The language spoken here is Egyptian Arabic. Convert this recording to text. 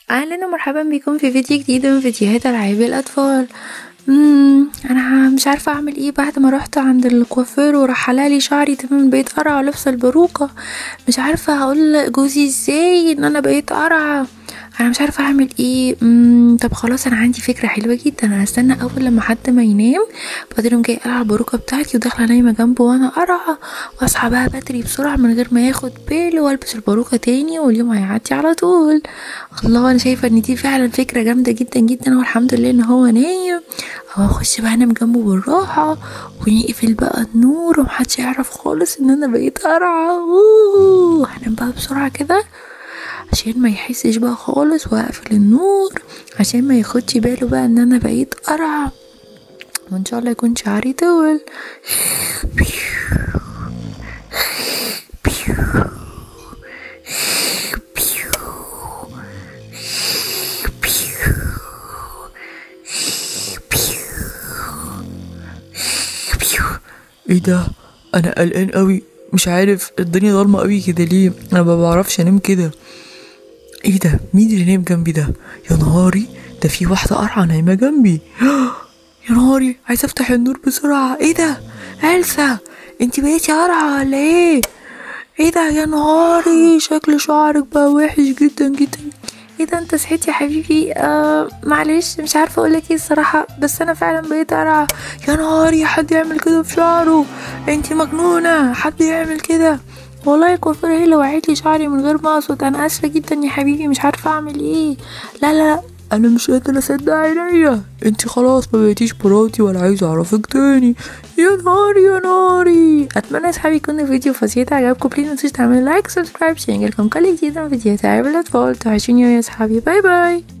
اهلا ومرحبا بكم في فيديو جديد من فيديوهات العاب الاطفال مم انا مش عارفه اعمل ايه بعد ما رحت عند الكوافير وراح حلالي شعري تمام بقيت قرعه ولابسه الباروكه مش عارفه هقول لجوزي ازاي ان انا بقيت قرعه انا مش عارفه اعمل ايه مم طب خلاص انا عندي فكره حلوه جدا انا هستنى اول لما حد ما ينام بعدين اقوم جاي قلع الباروكه بتاعتي وداخله نايمه جنبه وانا قرعه واصحى بقى بدري بسرعه من غير ما ياخد باله والبس الباروكه تاني واليوم هيعدي على طول الله انا شايفه ان دي فعلا فكره جامده جدا جدا والحمد لله ان هو نايم او اخش بقى انام جنبه بالراحه ونقفل بقى النور ومحدش يعرف خالص ان انا بقيت قرعه أوه، هنام بقى بسرعه كده عشان ما يحسش بقى خالص واقفل النور عشان ما ياخدش باله بقى ان انا بقيت قرعه وان شاء الله يكون شعري طول ايه ده انا قلقان قوي مش عارف الدنيا ضلمه قوي كده ليه انا ما بعرفش انام كده ايه ده مين اللي نايم جنبي ده يا نهاري ده في واحده قرعه نايمه جنبي يا نهاري عايزه افتح النور بسرعه ايه ده السا انتي بقيتي قرعه ولا ايه ايه ده يا نهاري شكل شعرك بقى وحش جدا جدا ايه ده انت صحيت يا حبيبي آه معلش مش عارفه اقول لك ايه الصراحه بس انا فعلا بقيت قرعه يا نهاري حد يعمل كده في شعره انتي مجنونه حد يعمل كده والله الكوافير هي اللي وعيت لي شعري من غير ما اقصد انا اسفه جدا يا حبيبي مش عارفه اعمل ايه لا لا انا مش قادره اصدق عينيا انتي خلاص ما بقيتيش مراتي ولا عايزه اعرفك تاني يا نهاري يا نهاري اتمنى يا صحابي يكون الفيديو فسيط عجبكم بليز متنسوش تعملوا لايك سبسكرايب عشان يجيلكم كل جديد من فيديوهات عيب الاطفال توحشوني يا صحابي باي باي